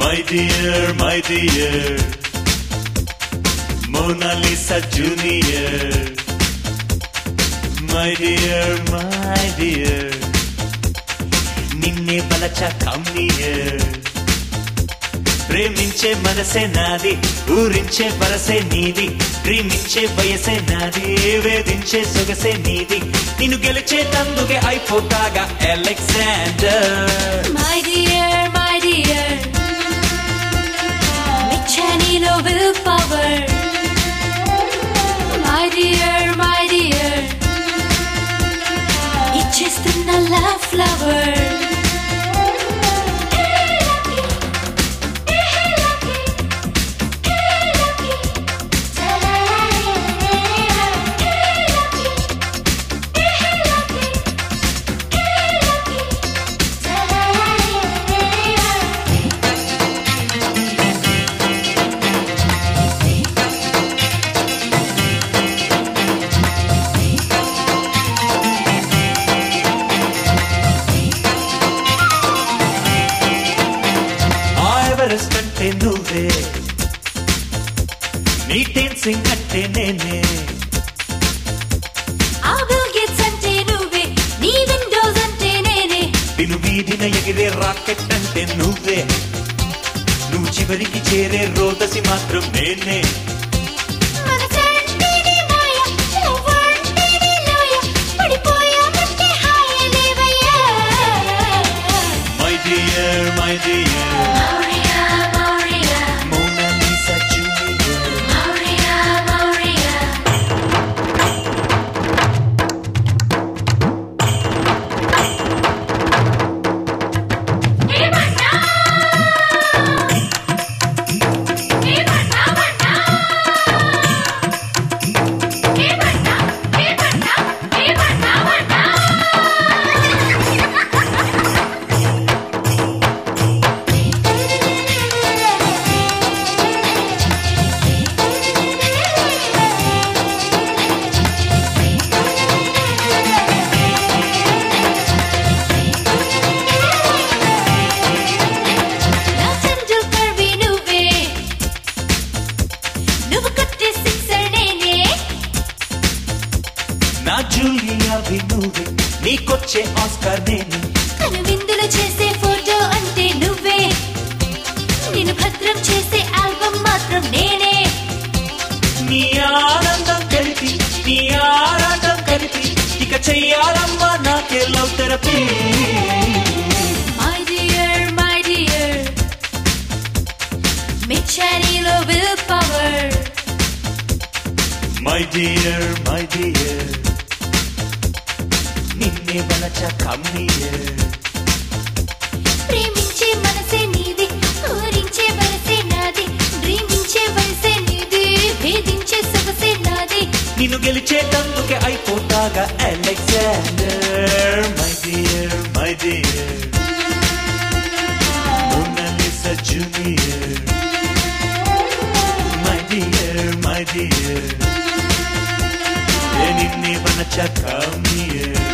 My dear my dear Mona Lisa junior my dear my dear నిన్నే బలచ కమ్నియర్ ప్రేమించే మనసే నాది ఊరించే వరసే నీది ప్రేమించే వయసే నాది వేధించే సొగసే నీది నిన్ను గెలిచే తందుకే అయిపోతాగా Alexander My dear, my dear మిచ్చనిలో willpower My dear, my dear ఇచ్చేస్తున్న love flower ఆ ఎవరెస్ట్ అంటే నువ్వే నీ డాన్సింగ్ అంటే నేనే ఆ Bill Gates అంటే నువ్వే నీ విండోస్ అంటే నేనే విను వీధిన ఎగిరే రాకెట్ అంటే నువ్వే నువ్వు చివరికి చేరే రోదసి మాత్రం నేనే మనసంటేనే మాయ నువ్వంటేనే లోయ పడిపోయామంటే హాయ లేవయ్యా my dear my dear Maria, Maria, Mona Lisa junior Maria, Maria. నా టెండూల్కర్వి నువ్వే నువ్వు కొట్టే సిక్సర్ నేనే నా జూలియా నువ్వే నీకొచ్చే ఆస్కార్ నేనే కను విందులు చేసే ఫోటో అంటే నువ్వే నేను భద్రం చేసే ఆల్బమ్ మాత్రం నేనే నీ ఆనందం కలిపి నీ ఆరాటం కలిపి ఇక చెయ్యాలమ్మా నాకే love therapy my dear my dear మిచ్చనిలో willpower my dear my dear నిన్నే బలచ కమ్మియర్ ప్రేమించే మనసే నీది ఊరించే వరసే నాది డ్రీమించే వయసే నీది భేదించే సొగసే నాది నిన్ను గెలిచేటందుకే అయిపోతాగా Alexander my dear my dear Mona Lisa junior my dear my dear నిన్నే బలచ కమ్మియర్